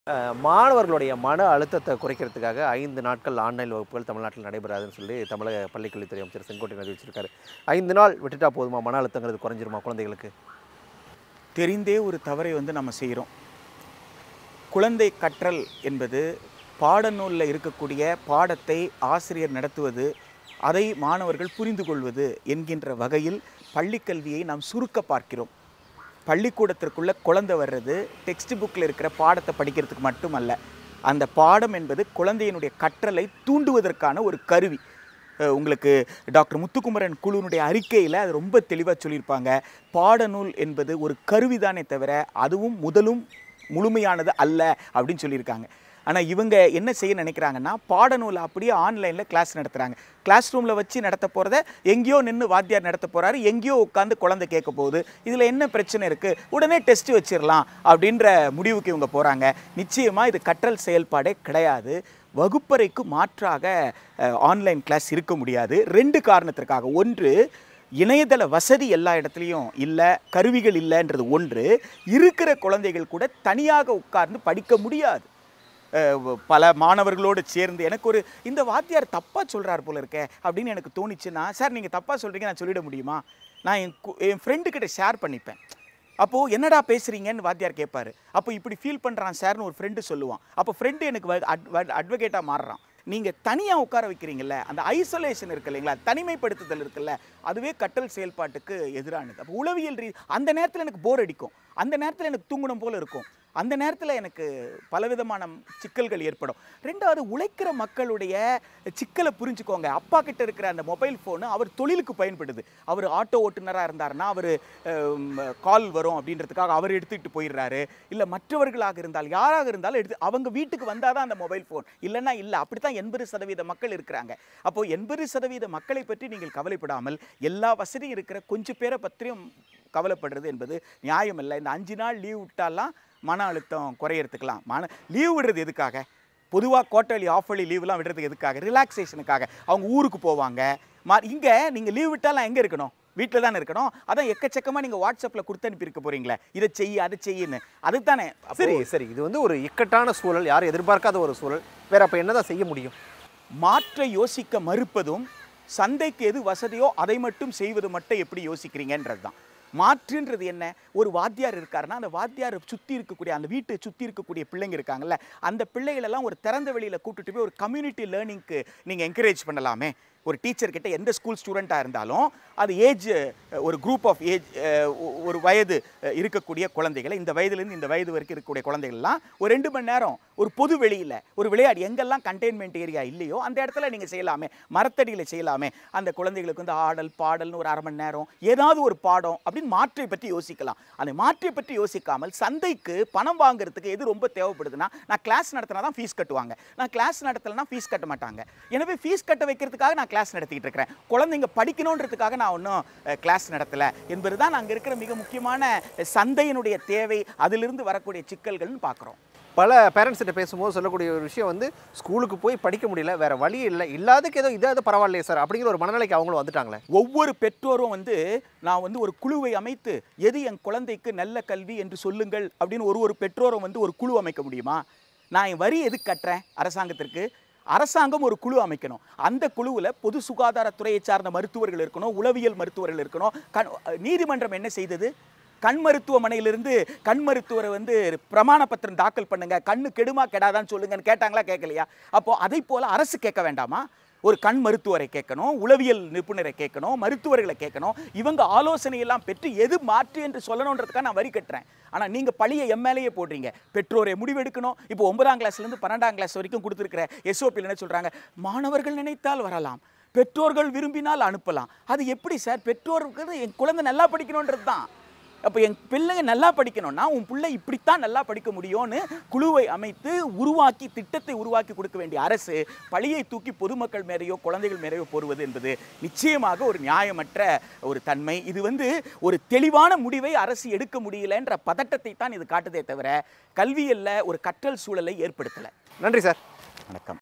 அஹ், மாணவர்களுடைய மன அழுத்தத்தை குறைக்கிறதுக்காக ஐந்து நாட்கள் ஆன்லைன் வகுப்புகள் தமிழ்நாட்டில் நடைபெறாதுன்னு சொல்லி தமிழக பள்ளிக்கல்வித்துறை அமைச்சர் செங்கோட்டையன் அறிவிச்சிருக்காரு ஐந்து நாள் விட்டுட்டா போதுமா மன அழுத்தங்கிறது குறைஞ்சிருமா குழந்தைகளுக்கு தெரிந்தே ஒரு தவறை வந்து நம்ம செய்கிறோம் குழந்தை கற்றல் என்பது பாடநூலில் இருக்கக்கூடிய பாடத்தை ஆசிரியர் நடத்துவது அதை மாணவர்கள் புரிந்து கொள்வது என்கின்ற வகையில் பள்ளிக்கல்வியை நாம் சுருக்க பார்க்கிறோம் பள்ளிக்கூடத்திற்குள்ள குழந்தை வர்றது டெக்ஸ்ட் புக்கில் இருக்கிற பாடத்தை படிக்கிறதுக்கு மட்டுமல்ல அந்த பாடம் என்பது குழந்தையினுடைய கற்றலை தூண்டுவதற்கான ஒரு கருவி அஹ் உங்களுக்கு டாக்டர் முத்துக்குமரன் குழுவினுடைய அறிக்கையில் அது ரொம்ப தெளிவாக சொல்லியிருப்பாங்க பாடநூல் என்பது ஒரு கருவிதானே தவிர அதுவும் முதலும் முழுமையானது அல்ல அப்படின்னு சொல்லியிருக்காங்க ஆனால் இவங்க என்ன செய்ய நினைக்கிறாங்கன்னா பாடநூலை அப்படியே ஆன்லைனில் கிளாஸ் நடத்துகிறாங்க கிளாஸ் ரூமில் வச்சு நடத்த போகிறத எங்கேயோ நின்று வாத்தியார் நடத்த போகிறாரு எங்கேயோ உட்காந்து குழந்தை கேட்க போகுது இதில் என்ன பிரச்சனை இருக்குது உடனே டெஸ்ட் வச்சிடலாம் அப்படின்ற முடிவுக்கு இவங்க போகிறாங்க நிச்சயமாக இது கற்றல் செயல்பாடே கிடையாது வகுப்பறைக்கு மாற்றாக ஆன்லைன் கிளாஸ் இருக்க முடியாது ரெண்டு காரணத்திற்காக ஒன்று இணையதள வசதி எல்லா இடத்துலையும் இல்லை கருவிகள் இல்லைன்றது ஒன்று இருக்கிற குழந்தைகள் கூட தனியாக உட்கார்ந்து படிக்க முடியாது அஹ் வ- பல மாணவர்களோடு சேர்ந்து எனக்கு ஒரு இந்த வாத்தியார் தப்பாக சொல்கிறார் போல இருக்கே அப்படின்னு எனக்கு தோணுச்சுன்னா சார் நீங்கள் தப்பாக சொல்கிறீங்க நான் சொல்லிட முடியுமா நான் என் கு- என் ஃப்ரெண்டுக்கிட்ட ஷேர் பண்ணிப்பேன் அப்போது என்னடா பேசுகிறீங்கன்னு வாத்தியார் கேட்பாரு அப்போ இப்படி ஃபீல் பண்ணுறான் சார்னு ஒரு ஃப்ரெண்டு சொல்லுவான் அப்போ ஃப்ரெண்டு எனக்கு அட்வொகேட்டாக மாறுறான் நீங்கள் தனியாக உட்கார வைக்கிறீங்கல்ல அந்த ஐசோலேஷன் இருக்கு இல்லைங்களா தனிமைப்படுத்துதல் இருக்குல்ல அதுவே கற்றல் செயல்பாட்டுக்கு எதிரானது அப்போ உளவியல் ரீ அந்த நேரத்தில் எனக்கு போர் அடிக்கும் அந்த நேரத்தில் எனக்கு தூங்கணும் போல இருக்கும் அந்த நேரத்தில் எனக்கு பலவிதமான சிக்கல்கள் ஏற்படும் ரெண்டாவது உழைக்கிற மக்களுடைய சிக்கலை புரிஞ்சுக்கோங்க அப்பா கிட்ட இருக்கிற அந்த மொபைல் ஃபோனு அவர் தொழிலுக்கு பயன்படுது அவர் ஆட்டோ ஓட்டுநராக இருந்தாருன்னா அவர் கால் வரும் அப்படின்றதுக்காக அவர் எடுத்துக்கிட்டு போயிடுறாரு இல்லை மற்றவர்களாக இருந்தால் யாராக இருந்தாலும் எடுத்து அவங்க வீட்டுக்கு வந்தால் தான் அந்த மொபைல் ஃபோன் இல்லைன்னா இல்லை அப்படி தான் எண்பது சதவீத மக்கள் இருக்கிறாங்க அப்போ எண்பது சதவீத மக்களை பற்றி நீங்கள் கவலைப்படாமல் எல்லா வசதியும் இருக்கிற கொஞ்சம் பேரை பற்றியும் கவலைப்படுறது என்பது நியாயம் இல்லை இந்த அஞ்சு நாள் லீவ் விட்டாலாம் மன அழுத்தம் குறையறதுக்கலாம் மன லீவ் விடுறது எதுக்காக பொதுவாக குவார்டர்லி ஆஃபர்லி லீவ்லாம் விடுறதுக்கு எதுக்காக ரிலாக்ஸேஷனுக்காக அவங்க ஊருக்கு போவாங்க மா இங்கே நீங்கள் லீவ் விட்டாலாம் எங்கே இருக்கணும் வீட்டில் தானே இருக்கணும் அதான் எக்கச்சக்கமாக நீங்கள் வாட்ஸ்அப்பில் கொடுத்து அனுப்பியிருக்க போகிறீங்களே இதை செய்ய அதை செய்யுன்னு அதுதானே அப்போ சரி சரி இது வந்து ஒரு இக்கட்டான சூழல் யாரும் எதிர்பார்க்காத ஒரு சூழல் வேற அப்போ என்னதான் செய்ய முடியும் மாற்ற யோசிக்க மறுப்பதும் சந்தைக்கு எது வசதியோ அதை மட்டும் செய்வது மட்டும் எப்படி யோசிக்கிறீங்கன்றது தான் மாற்றுன்றது என்ன ஒரு வாத்தியார் இருக்காருன்னா அந்த வாத்தியார் சுற்றி இருக்கக்கூடிய அந்த வீட்டை சுற்றி இருக்கக்கூடிய பிள்ளைங்க இருக்காங்கல்ல அந்த பிள்ளைகளெல்லாம் ஒரு திறந்த வெளியில் கூட்டிட்டு போய் ஒரு கம்யூனிட்டி லேர்னிங்க்கு நீங்கள் என்கரேஜ் பண்ணலாமே ஒரு டீச்சர் கிட்ட எந்த ஸ்கூல் ஸ்டூடெண்ட்டாக இருந்தாலும் அது ஏஜ் ஒரு குரூப் ஆஃப் ஏஜ் ஒரு வயது அஹ், இருக்கக்கூடிய குழந்தைகளை இந்த வயதுலேருந்து இந்த வயது வரைக்கும் இருக்கக்கூடிய குழந்தைகள்லாம் ஒரு ரெண்டு மணி நேரம் ஒரு பொது வெளியில் ஒரு விளையாடு எங்கெல்லாம் கண்டெய்ன்மெண்ட் ஏரியா இல்லையோ அந்த இடத்துல நீங்கள் செய்யலாமே மரத்தடியில் செய்யலாமே அந்த குழந்தைகளுக்கு வந்து ஆடல் பாடல்னு ஒரு அரை மணி நேரம் ஏதாவது ஒரு பாடம் அப்படின்னு மாற்றை பற்றி யோசிக்கலாம் அந்த மாற்றை பற்றி யோசிக்காமல் சந்தைக்கு பணம் வாங்குறதுக்கு எது ரொம்ப தேவைப்படுதுன்னா நான் கிளாஸ் நடத்தினா தான் ஃபீஸ் கட்டுவாங்க நான் கிளாஸ் நடத்தலைன்னா ஃபீஸ் கட்ட மாட்டாங்க எனவே ஃபீஸ் கட்ட வைக்கிறதுக்காக நான் கிளாஸ் நடத்திக்கிட்டு இருக்கிறேன் குழந்தைங்க படிக்கணுன்றதுக்காக நான் ஒன்றும் கிளாஸ் நடத்தலை என்பது தான் அங்கே இருக்கிற மிக முக்கியமான சந்தையினுடைய தேவை அதிலிருந்து வரக்கூடிய சிக்கல்கள்னு பார்க்குறோம் பல பேரண்ட்ஸ்கிட்ட பேசும்போது சொல்லக்கூடிய ஒரு விஷயம் வந்து ஸ்கூலுக்கு போய் படிக்க முடியல வேற வழி இல்லை இல்லாததுக்கு ஏதோ இதாவது பரவாயில்லையே சார் அப்படிங்கிற ஒரு மனநிலைக்கு அவங்களும் வந்துட்டாங்களே ஒவ்வொரு பெற்றோரும் வந்து நான் வந்து ஒரு குழுவை அமைத்து எது என் குழந்தைக்கு நல்ல கல்வி என்று சொல்லுங்கள் அப்படின்னு ஒரு ஒரு பெற்றோரும் வந்து ஒரு குழு அமைக்க முடியுமா நான் என் வரி எதுக்கு கட்டுறேன் அரசாங்கத்திற்கு அரசாங்கம் ஒரு குழு அமைக்கணும் அந்த குழுவில் பொது சுகாதாரத்துறையை சார்ந்த மருத்துவர்கள் இருக்கணும் உளவியல் மருத்துவர்கள் இருக்கணும் கண் நீதிமன்றம் என்ன செய்தது கண் மருத்துவமனையிலிருந்து கண் மருத்துவரை வந்து பிரமாண பத்திரம் தாக்கல் பண்ணுங்க கண்ணு கெடுமா கெடாதான்னு சொல்லுங்கன்னு கேட்டாங்களா கேட்கலையா அப்போ அதை போல அரசு கேட்க வேண்டாமா ஒரு கண் மருத்துவரை கேட்கணும் உளவியல் நிபுணரை கேட்கணும் மருத்துவர்களை கேட்கணும் இவங்க ஆலோசனையெல்லாம் பெற்று எது மாற்று என்று சொல்லணுன்றதுக்காக நான் வரி கட்டுறேன் ஆனால் நீங்கள் பழியை எம்எல்ஏயே போடுறீங்க பெற்றோரை முடிவெடுக்கணும் இப்போ ஒன்பதாம் கிளாஸ்லேருந்து பன்னெண்டாம் கிளாஸ் வரைக்கும் கொடுத்துருக்கிற எஸ்ஓபியில் என்ன சொல்கிறாங்க மாணவர்கள் நினைத்தால் வரலாம் பெற்றோர்கள் விரும்பினால் அனுப்பலாம் அது எப்படி சார் பெற்றோருக்கு என் குழந்தை நல்லா படிக்கணுன்றது தான் அப்போ என் பிள்ளைங்க நல்லா படிக்கணும்னா உன் பிள்ளை இப்படித்தான் நல்லா படிக்க முடியும்னு குழுவை அமைத்து உருவாக்கி திட்டத்தை உருவாக்கி கொடுக்க வேண்டிய அரசு பழியை தூக்கி பொதுமக்கள் மேலேயோ குழந்தைகள் மேலேயோ போடுவது என்பது நிச்சயமாக ஒரு நியாயமற்ற ஒரு தன்மை இது வந்து ஒரு தெளிவான முடிவை அரசு எடுக்க முடியலன்ற பதட்டத்தை தான் இது காட்டுதே தவிர கல்வியல்ல ஒரு கற்றல் சூழலை ஏற்படுத்தலை நன்றி சார் வணக்கம்